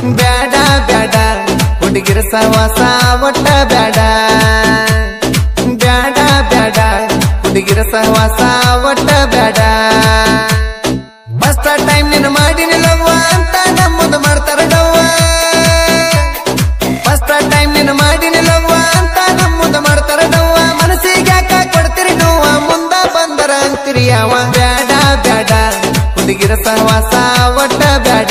ಬ್ಯಾಡ ಬ್ಯಾಡ ಹುಡುಗಿರ ಸವಾಸ ಒಟ್ಟ ಬ್ಯಾಡ ಬ್ಯಾಡ ಬ್ಯಾಡ ಹುಡುಗಿರ ಸಹವಾಸ ಒಟ್ಟ ಬ್ಯಾಡ ಫಸ್ಟ್ ಟೈಮ್ ನೀನು ಮಾಡಿನಿ ಲವ್ವ ಅಂತ ನಮ್ಮದು ಮಾಡ್ತಾರ ಡವ್ವ ಫಸ್ಟ್ ಟೈಮ್ ನೀನು ಮಾಡಿನಿ ಲವ್ವ ಅಂತ ನಮ್ಮದು ಮಾಡ್ತಾರ ಡವ್ವ ಮನಸ್ಸಿಗೆ ಯಾಕ ಕೊಡ್ತೀರಿ ನೋವ ಮುಂದ ಬಂದರ ಅಂತೀರಿ ಯಾವ ಬ್ಯಾಡ ಬ್ಯಾಡ ಹುಡುಗಿರ ಸಹವಾಸ ಒಟ್ಟ ಬ್ಯಾಡ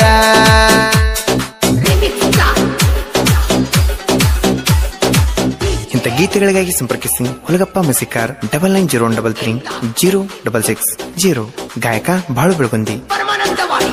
ಇಂಥ ಗೀತೆಗಳಿಗಾಗಿ ಸಂಪರ್ಕಿಸಿ Hulagappa Masikar double nine zero double three zero double six zero ಗಾಯಕ ಬಾಳು ಬೆಳಗುಂದಿ ಪರಮಾನಂದವಾಡಿ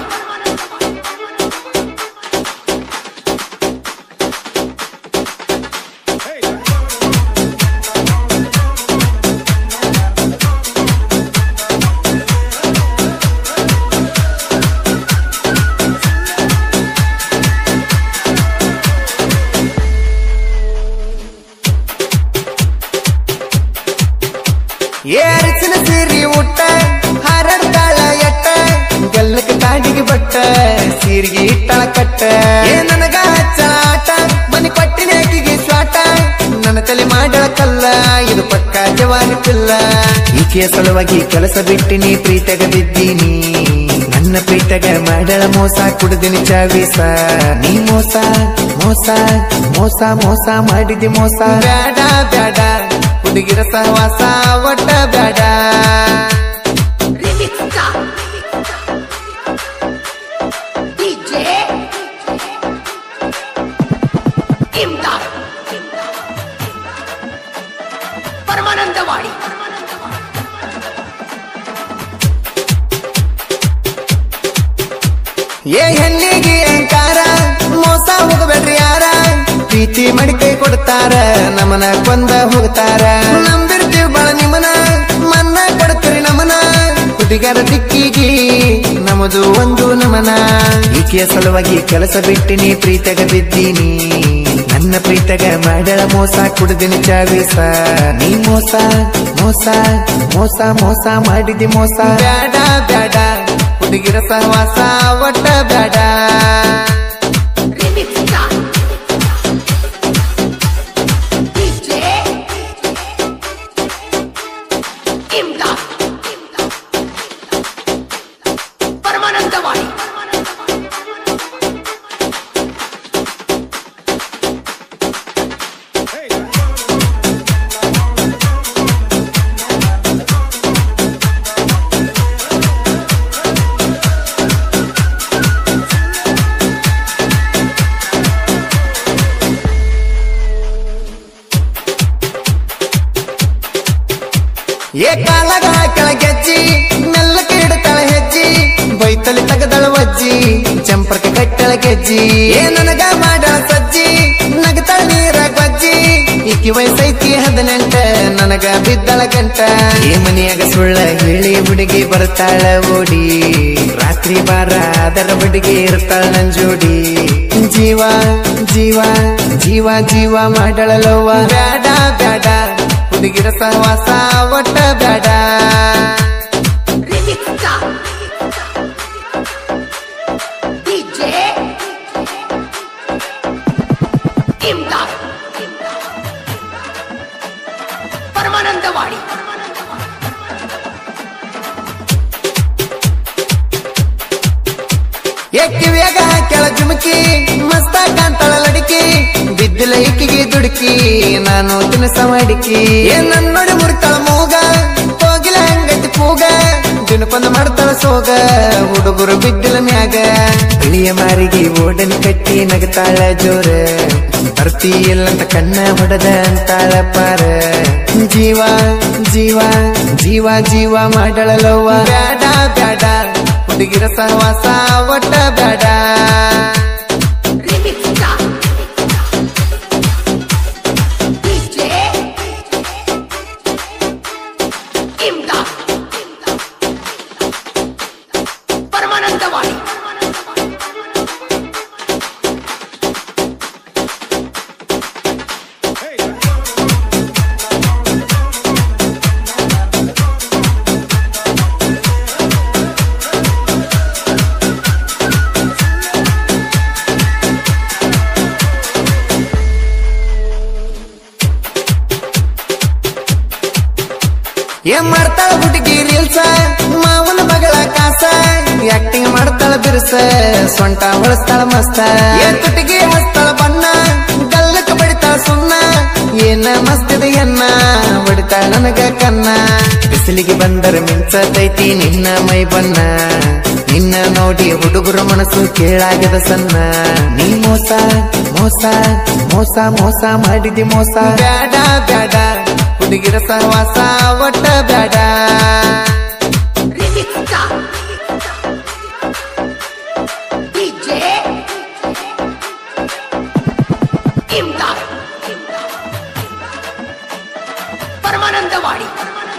ಏರಿಸಿನ ಸೀರಿ ಊಟ ಹಾರಾಡ್ತಾಳ ಎಟ್ಟ ಗಲ್ಲಕ್ಕೆ ಕಾಡಿಗೆ ಬಟ್ಟ ಸೀರಿಗೆ ಇಟ್ಟಳ ಕಟ್ಟ ಏ ನನಗ ಹಚ್ಚಳ ಆಟ ಮನಿ ಪಟ್ಟಿನ ಆಕಿಗೆ ಸ್ವಾಟ ನನ್ನ ತಲೆ ಮಾಡಳ ಕಲ್ಲ ಇದು ಪಕ್ಕ ಜವಾರಿ ಪಿಲ್ಲ ಈಕೆಯ ಸಲುವಾಗಿ ಕೆಲಸ ಬಿಟ್ಟಿನಿ ಪ್ರೀತಗ ಬಿದ್ದೀನಿ ನನ್ನ ಪ್ರೀತಗ ಮಾಡಳ ಮೋಸ ಕುಡ್ದಿನಿ ಚಾವೀಸ ನೀ ಮೋಸ ಮೋಸ ಮೋಸ ಮೋಸ ಮಾಡಿದಿ ಮೋಸ ಬ್ಯಾಡ ಬ್ಯಾಡ ಹುಡುಗಿರ ಸಹವಾಸ ಒಟ್ಟ ಬ್ಯಾಡ ರಿಮಿಕ್ಸ ಡಿಜೆ ಇಮ್ದಾದ್ ಪರಮಾನಂದವಾಡಿ ಏ ಹೆಣ್ಣಿಗೆ ಅಂಕಾರ ಮೋಸ ಹೋಗಬೇಡ್ರಿ ಯಾರ ಪ್ರೀತಿ ಮಾಡಿ ಕೈ ಕೊಡ್ತಾರ ನಮನ ಕೊಂದ ಹೋಗ್ತಾರ ನಂಬಿರ್ತೀವಿ ಬಾಳ ನಿಮನ ಮನ್ನ ಕೊಡ್ತೀರಿ ನಮನ ಹುಡುಗರ ದಿಕ್ಕಿಗೆ ನಮದು ಒಂದು ನಮನ ಈಕೆಯ ಸಲುವಾಗಿ ಕೆಲಸ ಬಿಟ್ಟಿನಿ ಪ್ರೀತಗ ಬಿದ್ದೀನಿ ನನ್ನ ಪ್ರೀತಗ ಮಾಡಳ ಮೋಸ ಕುಡ್ದಿನಿ ಚಾವೀಸ ನೀ ಮೋಸ ಮೋಸ ಮೋಸ ಮೋಸ ಮಾಡಿದಿ ಮೋಸ ಬ್ಯಾಡ ಬ್ಯಾಡ ಹುಡುಗಿರ ಸಹವಾಸ ಒಟ್ಟ ಬ್ಯಾಡ ರಿಮಿಕ್ಸ ಡಿಜೆ ಇಮ್ದಾದ್ ಪರಮಾನಂದವಾಡಿ ಏ ಕಾಲಾಗ ಹಾಕಳ ಗೆಜ್ಜಿ ಮೆಲ್ಲಕ್ಕೆ ಇಡತಳ ಹೆಜ್ಜಿ ಬೈತಲಿ ತಗದಳ ವಜ್ಜಿ ಚಂಪರ್ಕ ಕಟ್ಟಳ ಗೆಜ್ಜಿ ಏ ನನಗ ಮಾಡಳ ಸಜ್ಜಿ ನಗತಳ ನೀರ ಬಜ್ಜಿ ಈಕಿ ವಯಸ್ಸೈತಿ ಹದಿನೆಂಟ ನನಗ ಬಿದ್ದಳ ಗಂಟ ಈ ಮನಿಯಾಗ ಸುಳ್ಳ ಹೇಳಿ ಹುಡುಗಿ ಬರ್ತಾಳ ಓಡಿ ರಾತ್ರಿ ಬಾರ ಅದರ ಹುಡುಗಿ ಇರ್ತಾಳ ನನ್ ಜೋಡಿ ಜೀವ ಜೀವ ಜೀವ ಜೀವ ಮಾಡಳಲವ್ವ ಬ್ಯಾಡ ಬ್ಯಾಡ ಹುಡುಗಿರ ಸಹವಾಸ ಒಟ್ಟ ಬ್ಯಾಡ ರಿಮಿಕ್ಸ ಡಿಜೆ ಇಮ್ದಾದ್ ಪರಮಾನಂದವಾಡಿ ಏ ಕಿವಿಯಾಗ ಕೆಳ ಜುಮಕಿ ಮಸ್ತ ಕಾಂತಾಳ ಲಡಿಕಿ ಬಿದ್ದಿಲ್ಲ ಈಕಿಗೆ ದುಡುಕಿ ನಾನು ತಿನಸ ಮಾಡಿಕಿ ಏ ನನ್ ನೋಡಿ ಮುರಿತಾಳ ಮೂಗ ಹೋಗಿಲ್ಲ ಹಂಗೈತಿ ಕೂಗ ದಿನಕೊಂದ ಮಾಡ್ತಾಳ ಸೋಗ ಹುಡುಗರು ಬಿದ್ದಿಲ್ಲ ಮ್ಯಾಗ ಬಿಳಿಯ ಮಾರಿಗೆ ಓಡನ್ ಕಟ್ಟಿ ನಗತಾಳ ಜೋರ ಬರ್ತಿ ಇಲ್ಲಂತ ಕಣ್ಣ ಹೊಡೆದ ಅಂತಾಳ ಪಾರ ಜೀವ ಜೀವ ಜೀವ ಜೀವ ಮಾಡಳಲವ್ವ ಬ್ಯಾಡ ಬ್ಯಾಡ ಹುಡುಗಿರ ಸಹವಾಸ ಒಟ್ಟ ಬ್ಯಾಡ remix DJ Imdad Paramanandawadi acting ಮಾಡ್ತಾಳ ಬಿರ್ಸ ಸೊಂಟ ಹೊಳಸ್ತಾಳ ಮಸ್ತ ಏನ್ ತುಟಿಗೆ ಹಸ್ತಾಳ ಬಣ್ಣ ಗಲ್ಲಕ್ಕ ಬಡಿತಾಳ ಸುಣ್ಣ ಏನ ಮಸ್ತಿದೆ ಎನ್ನ ಬಡಿತಾಳ ನನಗ ಕನ್ನ ಬಿಸಿಲಿಗೆ ಬಂದರ ಮಿಂಚತೈತಿ ನಿನ್ನ ಮೈ ಬಣ್ಣ ನಿನ್ನ ನೋಡಿ ಹುಡುಗರ ಮನಸ್ಸು ಕೇಳಾಗದ ಸಣ್ಣ ನೀ ಮೋಸ ಮೋಸ ಮೋಸ ಮೋಸ ಮಾಡಿದಿ ಮೋಸ ಬ್ಯಾಡ ಬ್ಯಾಡ ಹುಡುಗಿರ ಸಹವಾಸ ಒಟ್ಟ ಬ್ಯಾಡ Remix Star. DJ Imdad. Paramanandawadi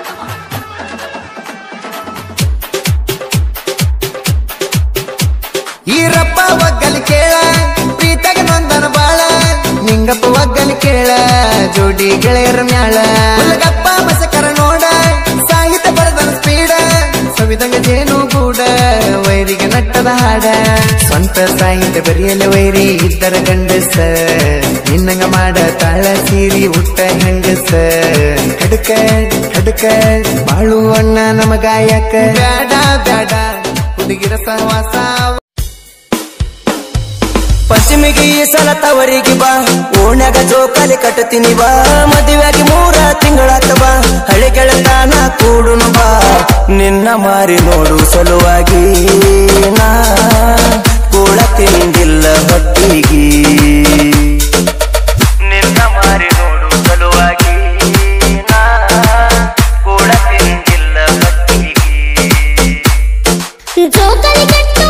Irappa ಒಗ್ಗಲಿ ಕೇಳ ಪ್ರೀತಗ ನೊಂದನ ಬಾಳ ನಿಂಗಪ್ಪ ಒಗ್ಗಲಿ ಕೇಳ ಜೋಡಿ ಗೆಳೆಯರ ಮ್ಯಾಳ ಹುಲಗಪ್ಪ ಮಸಕರ ನೋಡ ಸಾಹಿತ್ಯ ಬರದನ ಸ್ಪೀಡ ಸವಿದಂಗ ಜೇನು ಗೂಡ ವೈರಿಗೆ ನಟ್ಟದ ಹಾಡ ಸ್ವಂತ ಸಾಹಿತ್ಯ ಬರೆಯಲು ವೈರಿ ಇದ್ದರ ಗಂಡಸ ನಿನ್ನಂಗ ಮಾಡ ತಾಳ ಸೀರಿ ಹುಟ್ಟ ಹೆಂಗಸ ಕಡಕ ಕಡಕ ಬಾಳು ಅಣ್ಣ ನಮಗ ಯಾಕ ಬ್ಯಾಡ ಬ್ಯಾಡ ಹುಡುಗಿರ ಸಹವಾಸ ಪಶ್ಚಿಮಿಗೆ ಈ ಸಲ ತವರಿಗೆ ಬಾ ಓಣ್ಯಾಗ ಜೋಕಾಲಿ ಕಟ್ಟತೀನಿ ಬಾ ಮದುವೆಯಾಗಿ ಮೂರ ತಿಂಗಳಾತ ಬಾ ಹಳೆ ಗೆಳತಾನ ಕೂಡುನು ಬಾ ನಿನ್ನ ಮಾರಿ ನೋಡು ಸಲುವಾಗಿ ನಾ ಕೂಳ ತಿಂದಿಲ್ಲ ಹೊಟ್ಟಿಗೆ ನಿನ್ನ ಮಾರಿ ನೋಡು ಸಲುವಾಗಿ ನಾ ಕೂಳ ತಿಂದಿಲ್ಲ ಹೊಟ್ಟಿಗೆ ಜೋಕಾಲಿ ಕಟ್ಟ